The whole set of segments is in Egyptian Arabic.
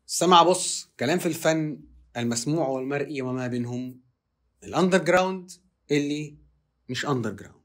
سمع بص كلام في الفن المسموع والمرئي وما بينهم الاندر جراوند اللي مش اندر جراوند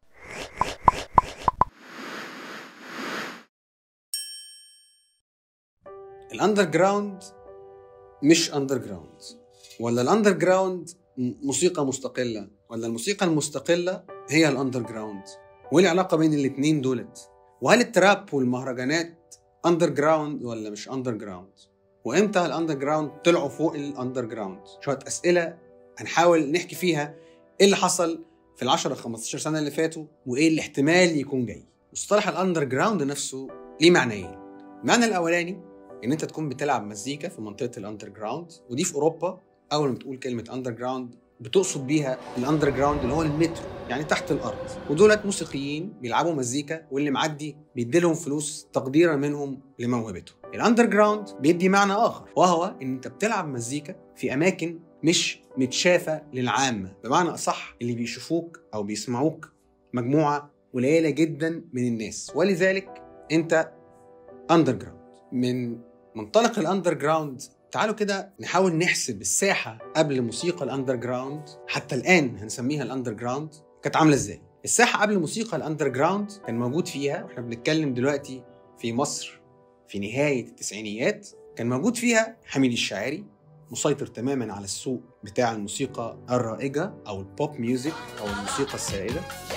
الاندر جراوند مش اندر جراوند ولا الاندر جراوند موسيقى مستقله ولا الموسيقى المستقله هي الاندر جراوند وايه العلاقه بين الاثنين دولت وهل التراب والمهرجانات اندر جراوند ولا مش اندر جراوند وامتى الاندر جراوند طلعوا فوق الاندر جراوند شويه اسئله هنحاول نحكي فيها ايه اللي حصل في ال 10 15 سنه اللي فاتوا وايه اللي احتمال يكون جاي مصطلح الاندر جراوند نفسه ليه معنيين المعنى الاولاني ان انت تكون بتلعب مزيكا في منطقه الاندر جراوند ودي في اوروبا اول ما بتقول كلمه اندر جراوند بتقصد بيها الاندر جراوند اللي هو المترو يعني تحت الارض ودولت موسيقيين بيلعبوا مزيكا واللي معدي بيديلهم فلوس تقديرا منهم لموهبته الاندر جراوند بيدي معنى اخر وهو ان انت بتلعب مزيكا في اماكن مش متشافه للعامه بمعنى اصح اللي بيشوفوك او بيسمعوك مجموعه قليله جدا من الناس ولذلك انت اندر جراوند من منطلق الاندر جراوند تعالوا كده نحاول نحسب الساحه قبل موسيقى الاندر جراوند حتى الان هنسميها الاندر جراوند كانت عامله ازاي الساحه قبل موسيقى الاندر جراوند كان موجود فيها واحنا بنتكلم دلوقتي في مصر في نهايه التسعينيات كان موجود فيها حميد الشاعري مسيطر تماما على السوق بتاع الموسيقى الرائجه او البوب ميوزك او الموسيقى السائده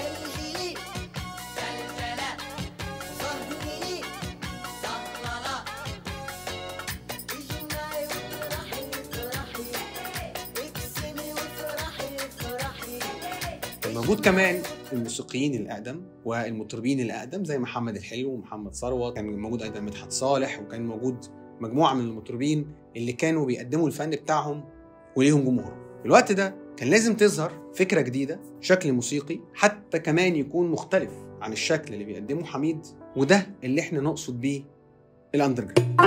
موجود كمان الموسيقيين الاقدم والمطربين الاقدم زي محمد الحلو ومحمد ثروت كان موجود ايضا مدحت صالح وكان موجود مجموعه من المطربين اللي كانوا بيقدموا الفن بتاعهم وليهم جمهور في الوقت ده كان لازم تظهر فكره جديده شكل موسيقي حتى كمان يكون مختلف عن الشكل اللي بيقدمه حميد وده اللي احنا نقصد بيه الاندر جراوند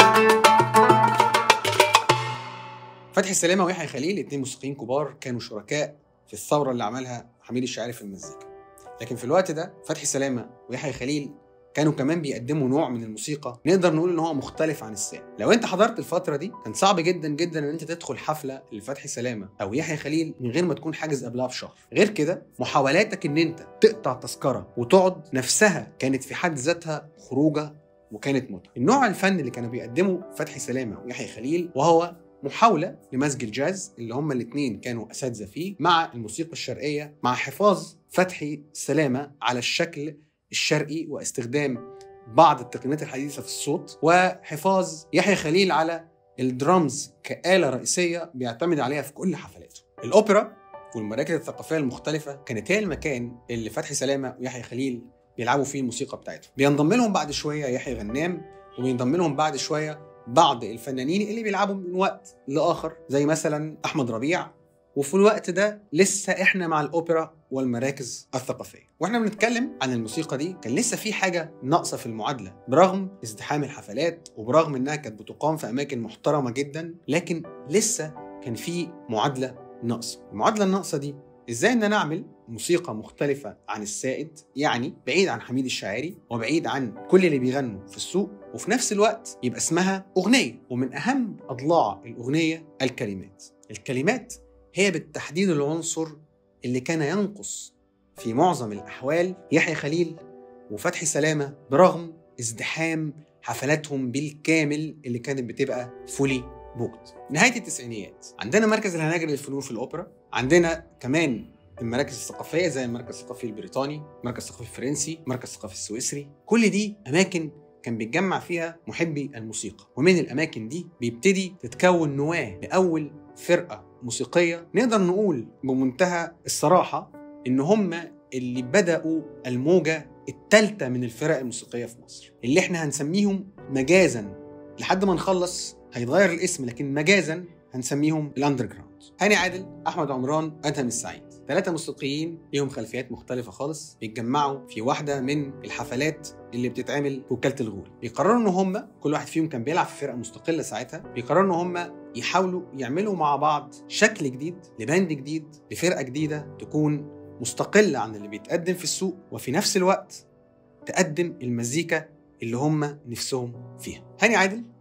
فتحي السلامه ويحيى خليل اتنين موسيقيين كبار كانوا شركاء في الثوره اللي عملها حميد الشاعري في المزيكا لكن في الوقت ده فتحي سلامه ويحيى خليل كانوا كمان بيقدموا نوع من الموسيقى نقدر نقول ان هو مختلف عن السائل لو انت حضرت الفتره دي كان صعب جدا جدا ان انت تدخل حفله لفتحي سلامه او يحيى خليل من غير ما تكون حاجز قبلها بشهر غير كده محاولاتك ان انت تقطع تذكره وتقعد نفسها كانت في حد ذاتها خروجه وكانت متعه النوع الفن اللي كانوا بيقدمه فتحي سلامه ويحيى خليل وهو محاولة لمزج الجاز اللي هما الاثنين كانوا أساتذة فيه مع الموسيقى الشرقية مع حفاظ فتحي سلامة على الشكل الشرقي واستخدام بعض التقنيات الحديثة في الصوت وحفاظ يحيى خليل على الدرامز كآلة رئيسية بيعتمد عليها في كل حفلاته الأوبرا والمراكز الثقافية المختلفة كانت هي المكان اللي فتحي سلامة ويحيى خليل بيلعبوا فيه الموسيقى بتاعتهم بينضم لهم بعد شوية يحيى غنام وبينضم لهم بعد شوية بعض الفنانين اللي بيلعبوا من وقت لاخر زي مثلا احمد ربيع وفي الوقت ده لسه احنا مع الاوبرا والمراكز الثقافيه واحنا بنتكلم عن الموسيقى دي كان لسه في حاجه ناقصه في المعادله برغم ازدحام الحفلات وبرغم انها كانت بتقام في اماكن محترمه جدا لكن لسه كان في معادله ناقصه المعادله الناقصه دي ازاي ان انا اعمل موسيقى مختلفة عن السائد يعني بعيد عن حميد الشاعري وبعيد عن كل اللي بيغنوا في السوق وفي نفس الوقت يبقى اسمها أغنية ومن أهم أضلاع الأغنية الكلمات الكلمات هي بالتحديد العنصر اللي كان ينقص في معظم الأحوال يحيى خليل وفتحي سلامة برغم ازدحام حفلاتهم بالكامل اللي كانت بتبقى فولي بوكت نهاية التسعينيات عندنا مركز الهناجر للفنون في الأوبرا عندنا كمان المراكز الثقافية زي المركز الثقافي البريطاني، المركز الثقافي الفرنسي، المركز الثقافي السويسري، كل دي أماكن كان بيتجمع فيها محبي الموسيقى، ومن الأماكن دي بيبتدي تتكون نواة لأول فرقة موسيقية نقدر نقول بمنتهى الصراحة إن هم اللي بدأوا الموجة الثالثة من الفرق الموسيقية في مصر، اللي إحنا هنسميهم مجازا لحد ما نخلص هيتغير الاسم لكن مجازا هنسميهم الاندر جراوند. هاني عادل، احمد عمران، ادهم السعيد. ثلاثة موسيقيين ليهم خلفيات مختلفة خالص بيتجمعوا في واحدة من الحفلات اللي بتتعمل في وكالة الغول بيقرروا ان هم كل واحد فيهم كان بيلعب في فرقة مستقلة ساعتها بيقرروا ان هم يحاولوا يعملوا مع بعض شكل جديد لباند جديد لفرقة جديدة تكون مستقلة عن اللي بيتقدم في السوق وفي نفس الوقت تقدم المزيكا اللي هم نفسهم فيها هاني عادل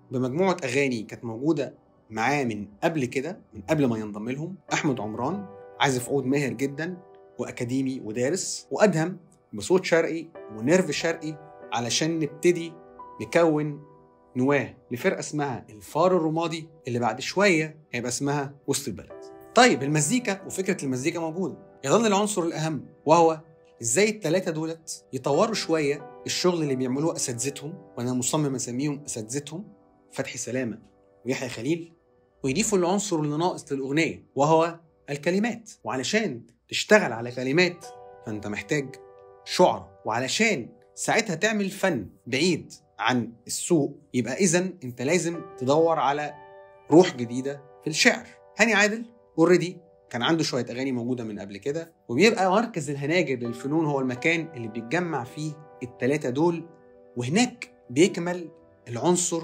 بمجموعه اغاني كانت موجوده معاه من قبل كده من قبل ما ينضم لهم احمد عمران عازف عود ماهر جدا واكاديمي ودارس وادهم بصوت شرقي ونيرف شرقي علشان نبتدي نكون نواه لفرقه اسمها الفار الرمادي اللي بعد شويه هيبقى اسمها وسط البلد. طيب المزيكا وفكره المزيكا موجوده يظل العنصر الاهم وهو ازاي الثلاثه دولت يطوروا شويه الشغل اللي بيعملوه اساتذتهم وانا مصمم اسميهم اساتذتهم فتحي سلامه ويحيى خليل ويضيفوا العنصر اللي ناقص للاغنيه وهو الكلمات وعلشان تشتغل على كلمات فانت محتاج شعراء وعلشان ساعتها تعمل فن بعيد عن السوق يبقى اذا انت لازم تدور على روح جديده في الشعر هاني عادل اوريدي كان عنده شويه اغاني موجوده من قبل كده وبيبقى مركز الهناجر للفنون هو المكان اللي بيتجمع فيه الثلاثه دول وهناك بيكمل العنصر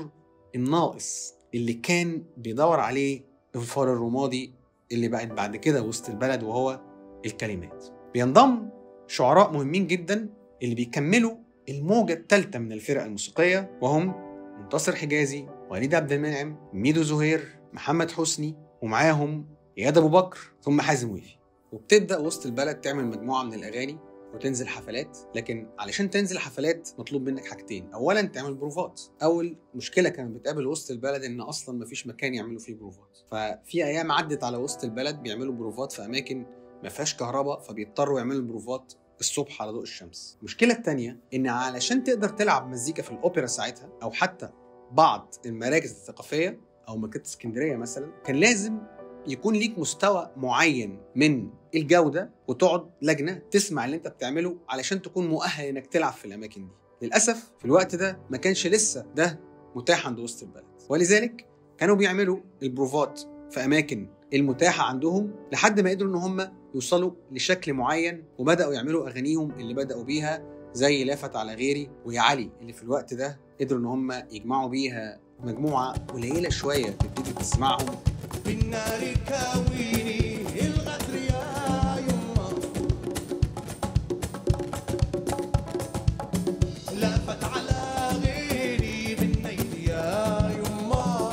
الناقص اللي كان بيدور عليه الفار الرمادي اللي بقت بعد كده وسط البلد وهو الكلمات بينضم شعراء مهمين جدا اللي بيكملوا الموجة الثالثة من الفرق الموسيقية وهم منتصر حجازي وليد عبد المنعم ميدو زهير محمد حسني ومعاهم اياد ابو بكر ثم حازم ويفي وبتبدا وسط البلد تعمل مجموعه من الاغاني وتنزل حفلات لكن علشان تنزل حفلات مطلوب منك حاجتين اولا تعمل بروفات اول مشكله كانت بتقابل وسط البلد ان اصلا مفيش مكان يعملوا فيه بروفات ففي ايام عدت على وسط البلد بيعملوا بروفات في اماكن ما فيهاش كهرباء فبيضطروا يعملوا بروفات الصبح على ضوء الشمس المشكله الثانيه ان علشان تقدر تلعب مزيكا في الاوبرا ساعتها او حتى بعض المراكز الثقافيه او مكتبه اسكندريه مثلا كان لازم يكون ليك مستوى معين من الجوده وتقعد لجنه تسمع اللي انت بتعمله علشان تكون مؤهل انك تلعب في الاماكن دي للاسف في الوقت ده ما كانش لسه ده متاح عند وسط البلد ولذلك كانوا بيعملوا البروفات في اماكن المتاحه عندهم لحد ما قدروا ان هم يوصلوا لشكل معين وبداوا يعملوا اغانيهم اللي بداوا بيها زي لافت على غيري ويا علي اللي في الوقت ده قدروا ان هم يجمعوا بيها مجموعه قليله شويه تبتدي تسمعهم بالنار كاويني الغدر يا يما لافت على غيري بالنيل يا يما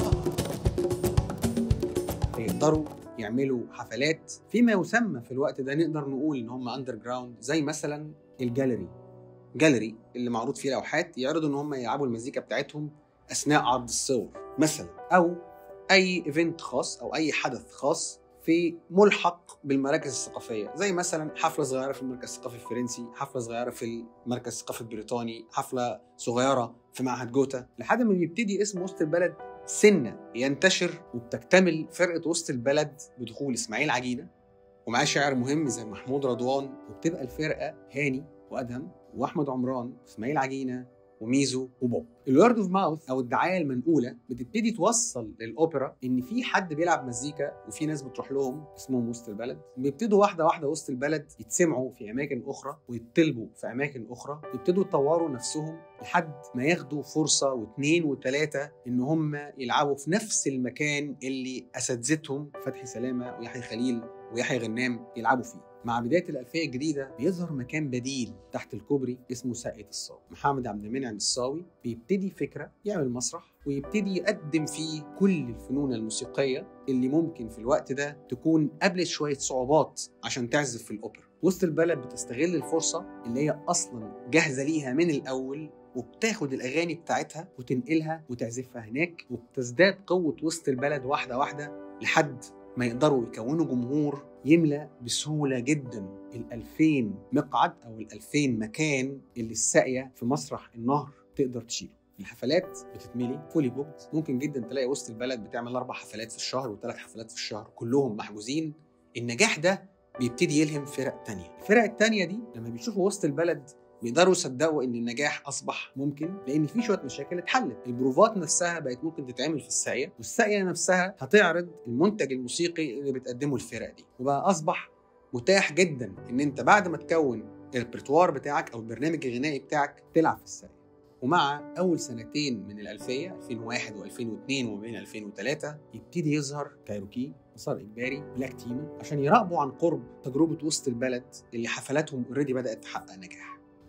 يقدروا يعملوا حفلات فيما يسمى في الوقت ده نقدر نقول ان هم اندر جراوند زي مثلا الجاليري جاليري اللي معروض فيه لوحات يعرضوا ان هم يلعبوا المزيكا بتاعتهم اثناء عرض الصور مثلا او اي ايفنت خاص او اي حدث خاص في ملحق بالمراكز الثقافيه زي مثلا حفله صغيره في المركز الثقافي الفرنسي حفله صغيره في المركز الثقافي البريطاني حفله صغيره في معهد جوتا لحد ما بيبتدي اسم وسط البلد سنه ينتشر وبتكتمل فرقه وسط البلد بدخول اسماعيل عجينه ومعاه شاعر مهم زي محمود رضوان وبتبقى الفرقه هاني وادهم واحمد عمران اسماعيل عجينه وميزو وبوب الورد اوف ماوث او الدعايه المنقوله بتبتدي توصل للاوبرا ان في حد بيلعب مزيكا وفي ناس بتروح لهم اسمهم وسط البلد بيبتدوا واحده واحده وسط البلد يتسمعوا في اماكن اخرى ويطلبوا في اماكن اخرى ويبتدوا يطوروا نفسهم لحد ما ياخدوا فرصه واثنين وثلاثه ان هم يلعبوا في نفس المكان اللي اساتذتهم فتحي سلامه ويحيى خليل ويحيى غنام يلعبوا فيه مع بدايه الالفيه الجديده بيظهر مكان بديل تحت الكوبري اسمه ساقية الصاوي محمد عبد المنعم الصاوي بيبتدي فكره يعمل مسرح ويبتدي يقدم فيه كل الفنون الموسيقيه اللي ممكن في الوقت ده تكون قابلت شويه صعوبات عشان تعزف في الاوبرا وسط البلد بتستغل الفرصه اللي هي اصلا جاهزه ليها من الاول وبتاخد الاغاني بتاعتها وتنقلها وتعزفها هناك وبتزداد قوه وسط البلد واحده واحده لحد ما يقدروا يكونوا جمهور يملى بسهوله جدا ال 2000 مقعد او ال 2000 مكان اللي الساقيه في مسرح النهر تقدر تشيله. الحفلات بتتملي فولي بوكت ممكن جدا تلاقي وسط البلد بتعمل اربع حفلات في الشهر وثلاث حفلات في الشهر كلهم محجوزين النجاح ده بيبتدي يلهم فرق تانية الفرق التانية دي لما بيشوفوا وسط البلد بيقدروا يصدقوا ان النجاح اصبح ممكن لان في شويه مشاكل اتحلت البروفات نفسها بقت ممكن تتعمل في الساقيه والساقيه نفسها هتعرض المنتج الموسيقي اللي بتقدمه الفرق دي وبقى اصبح متاح جدا ان انت بعد ما تكون الريperتوار بتاعك او البرنامج الغنائي بتاعك تلعب في الساقيه ومع اول سنتين من الالفيه 2001 و2002 وبين 2003 يبتدي يظهر كايروكي مسار اجباري بلاك تيمو عشان يراقبوا عن قرب تجربه وسط البلد اللي حفلاتهم اوريدي بدات تحقق نجاح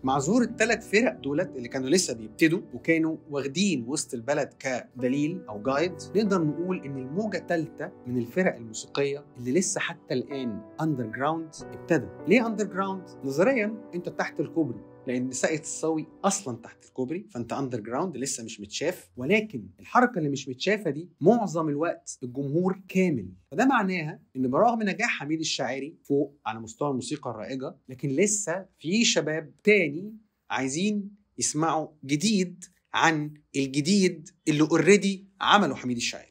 مع ظهور الثلاث فرق دولت اللي كانوا لسه بيبتدوا وكانوا واخدين وسط البلد كدليل او جايد نقدر نقول ان الموجه الثالثه من الفرق الموسيقيه اللي لسه حتى الان اندر جراوند ابتدى ليه اندر جراوند نظريا انت تحت الكوبري لان ساقية الصاوي اصلا تحت الكوبري فانت اندر جراوند لسه مش متشاف ولكن الحركه اللي مش متشافه دي معظم الوقت الجمهور كامل فده معناها ان برغم نجاح حميد الشاعري فوق على مستوى الموسيقى الرائجه لكن لسه في شباب تاني عايزين يسمعوا جديد عن الجديد اللي اوريدي عمله حميد الشاعري